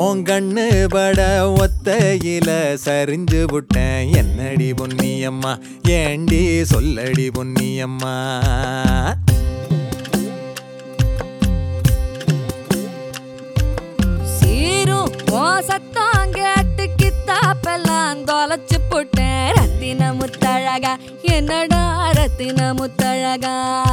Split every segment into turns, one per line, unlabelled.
உன் கண்ணு பட ஒத்தையில சரிஞ்சு விட்டேன் என்னடி பொன்னியம்மா ஏண்டி சொல்லடி பொன்னியம்மா
சீரும் உன் சத்தம் கேட்டு கித்தாப்பெல்லாம் தொலைச்சு போட்டேன் ரத்தின முத்தழகா என்னடா ரத்தின முத்தழகா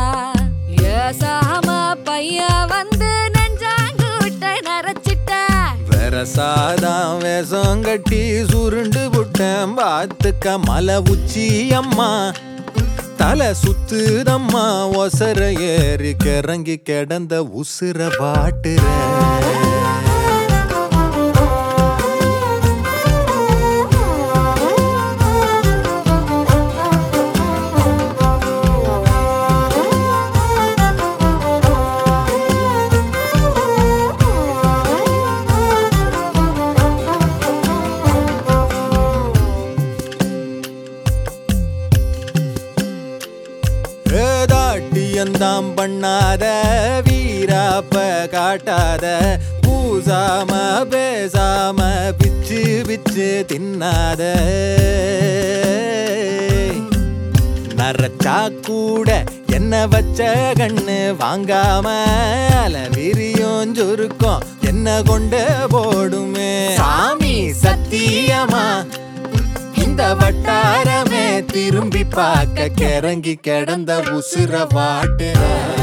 ஏசாம பையன் வந்து நெஞ்சாங்கூட்டை நரைச்சிட்ட
வெரசாதான் வேஷம் கட்டி சுருண்டு விட்டேன் பார்த்துக்க மலை உச்சி அம்மா தலை சுத்துதம்மா ஒசர ஏறி கிறங்கி கிடந்த உசுர பாட்டுற ஏதாட்டியந்தாம் பண்ணாத வீராப்ப காட்டாத பூசாம பேசாம பிச்சு பிச்சு தின்னாத நரச்சா கூட என்ன வச்ச கண்ணு வாங்காம அலவிரியும் சுருக்கம் என்ன கொண்டு போடுமே சாமி சத்தியமா இந்த வட்டாரமே திரும்பி பார்க்க கிறங்கி கிடந்த உசுர வாட்டுற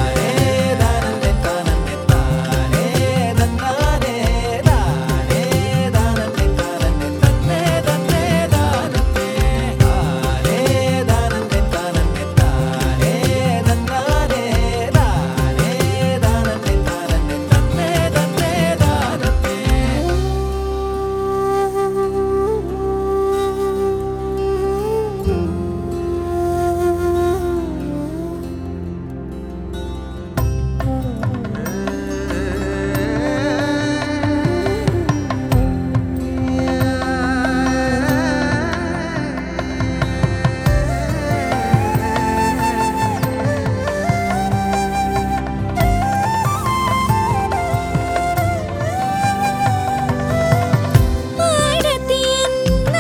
மாடத்தின்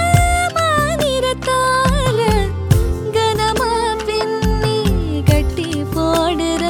மாநிறத்தால கனமா பின்னி கட்டி போடுற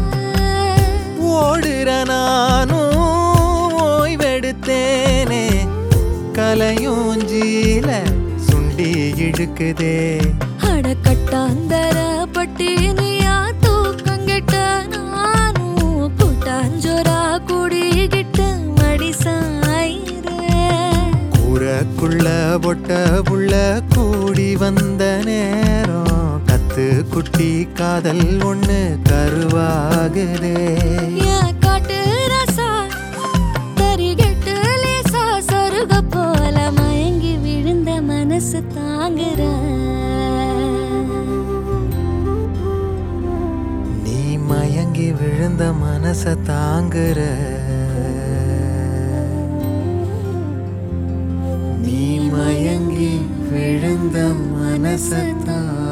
ஓடுற நானும் ஓய்வெடுத்தேனே கலையூஞ்சீல சுண்டி இழுக்குதே
அடக்கட்டாந்தர பட்டினியா தூக்கங்கிட்ட நானும் கூட்டாஞ்சோரா குடிகிட்ட மடி சாயிறேன்
கூரக்குள்ள பொட்ட புள்ள கூடி வந்த நேரம் கத்து குட்டி காதல் ஒண்ணு கருவாகுதே
என் காட்டு ரசா தரிகட்டு லேசா சொருக போல மயங்கி விழுந்த மனசு தாங்குற
நீ மயங்கி விழுந்த மனச தாங்குற நீ மயங்கி விழுந்த மனச தாங்குற